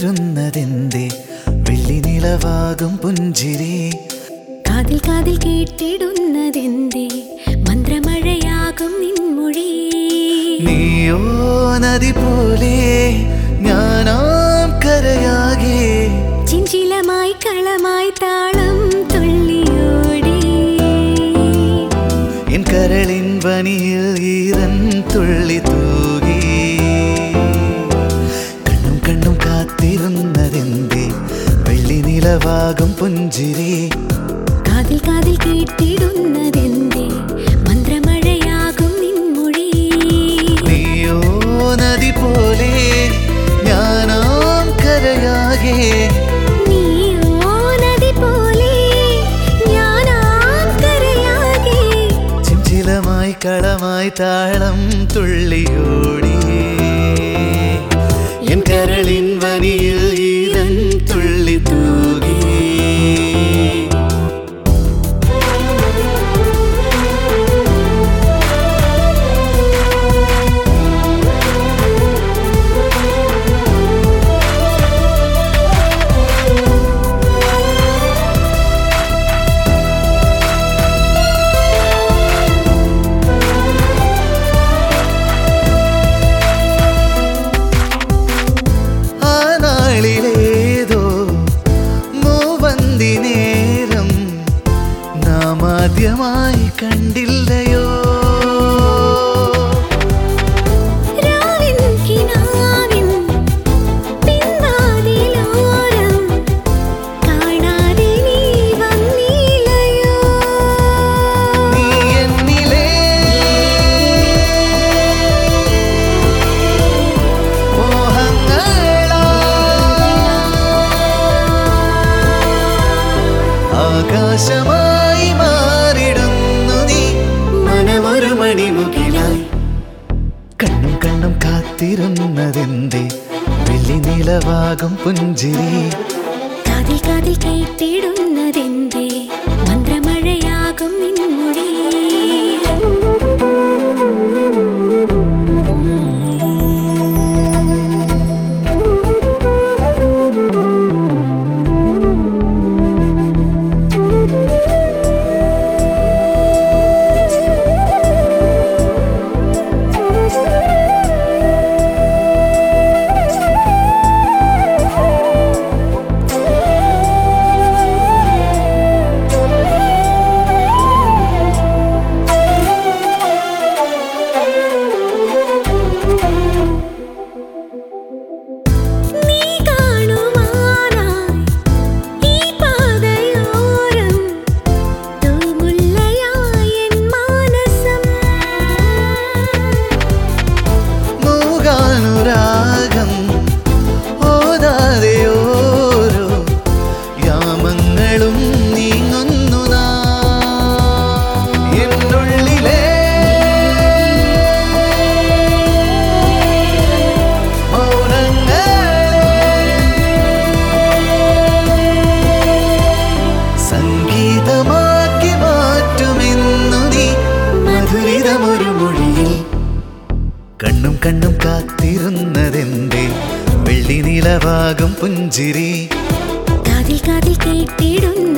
കാത്തിരുന്നതെന്തേ വെള്ളി നിലവാകും പുഞ്ചിരി കാതിൽ കാതിൽ കേട്ടിടുന്നതെന്തേ മന്ത്രമഴയാകും നിൻമൊഴി നീയോ നദി പോലെ ഞാനാം കരയാകെ ചിഞ്ചിലമായി കളമായി താളം തുള്ളിയോടി എൻ കരളിൻ വനിയിൽ ഈരൻ തുള്ളി തൂകി കണ്ണും കണ്ണും കാത്തിരുന്നതെന്തേ വെള്ളി നിലവാകും പുഞ്ചിരി കാതിൽ കാതിൽ കേട്ടിടുന്നതെന്തേ മന്ത്രമഴയാകും നിൻമൊഴി നീയോ നദി പോലെ ഞാനാം കരയാകെ നീയോ നദി പോലെ ഞാനാം കരയാകെ ചിഞ്ചിലമായി കളമായി താളം തുള്ളിയോടി എൻ കരളിൻ വനിയിൽ ഈരൻ തുള്ളി തൂകി ആ നാളിലേതോ മൂവന്തി നേരം നാം ആദ്യമായി കണ്ടില്ലയോ രാവിൻ കിനാവിൻ പിൻവാതിലോരം കാണാതെ നീ വന്നില്ലയോ നീ എന്നിലെ മോഹങ്ങളാ ആകാശമായി മാറിടുന്നു നീ മനമൊരു മണിമുകിലായി കണ്ണും കണ്ണും കാത്തിരുന്നതെന്തേ വെള്ളി നിലവാകും പുഞ്ചിരി കാതിൽ കാതിൽ കേട്ടിടുന്നതെന്തേ മന്ത്രമഴയാകും നിൻമൊഴി നീ കാണുവാനായി ഈ പാതയോരം തൂമുല്ലയായി എൻ മാനസം മൂകാനുരാഗം ഓതാതെ ഓരോ യാമങ്ങളും നീങ്ങുന്നു നാം. എന്നുള്ളിലെ മൗനങ്ങളെ സംഗീതമാക്കി മാറ്റുമെന്നു നീ മധുരിതമൊരു മൊഴിയിൽ കണ്ണും കണ്ണും കാത്തിരുന്നതെന്തേ വെള്ളി നിലവാകും പുഞ്ചിരി കാതിൽ കാതിൽ കേട്ടിടുന്ന